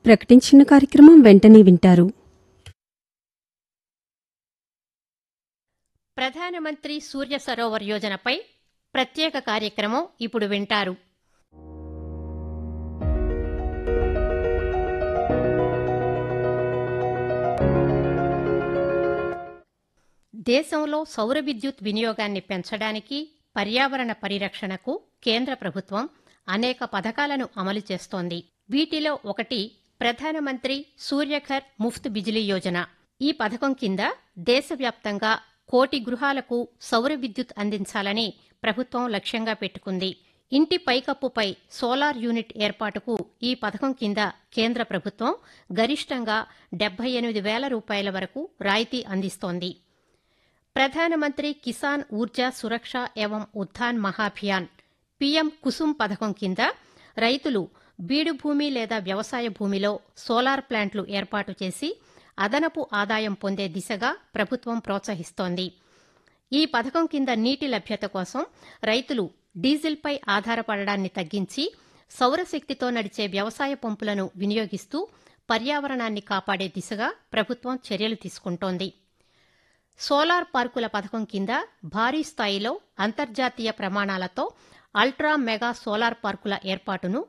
ప్రకటించిన కార్యక్రమం వెంటనే వింటారు ప్రధానమంత్రి సూర్య సరోవర్ యోజనపై ప్రత్యేక కార్యక్రమం ఇప్పుడు వింటారు దేశంలో సౌర విద్యుత్ వినియోగాన్ని పెంచడానికి పర్యావరణ పరిరక్షణకు కేంద్ర ప్రభుత్వం అనేక పథకాలను అమలు చేస్తోంది వీటిలో ఒకటి ప్రధానమంత్రి సూర్యఘర్ ముఫ్త్ బిజిలీ యోజన ఈ పథకం కింద దేశవ్యాప్తంగా కోటి గృహాలకు సౌర విద్యుత్ అందించాలని ప్రభుత్వం లక్ష్యంగా పెట్టుకుంది ఇంటి పైకప్పుపై సోలార్ యూనిట్ ఏర్పాటుకు ఈ పథకం కింద కేంద్ర ప్రభుత్వం గరిష్టంగా డెబ్బై ఎనిమిది వేల రూపాయల వరకు రాయితీ అందిస్తోంది ప్రధానమంత్రి కిసాన్ ఊర్జా సురక్ష ఏవం ఉత్థాన్ మహాభియాన్ పీఎం కుసుమ్ పథకం కింద రైతులు బీడు భూమి లేదా వ్యవసాయ భూమిలో సోలార్ ప్లాంట్లు ఏర్పాటు చేసి అదనపు ఆదాయం పొందే దిశగా ప్రభుత్వం ప్రోత్సహిస్తోంది ఈ పథకం కింద నీటి లభ్యత కోసం రైతులు డీజిల్పై ఆధారపడడాన్ని తగ్గించి సౌరశక్తితో నడిచే వ్యవసాయ పంపులను వినియోగిస్తూ పర్యావరణాన్ని కాపాడే దిశగా ప్రభుత్వం చర్యలు తీసుకుంటోంది సోలార్ పార్కుల పథకం కింద భారీ స్థాయిలో అంతర్జాతీయ ప్రమాణాలతో అల్ట్రా మెగా సోలార్ పార్కుల ఏర్పాటును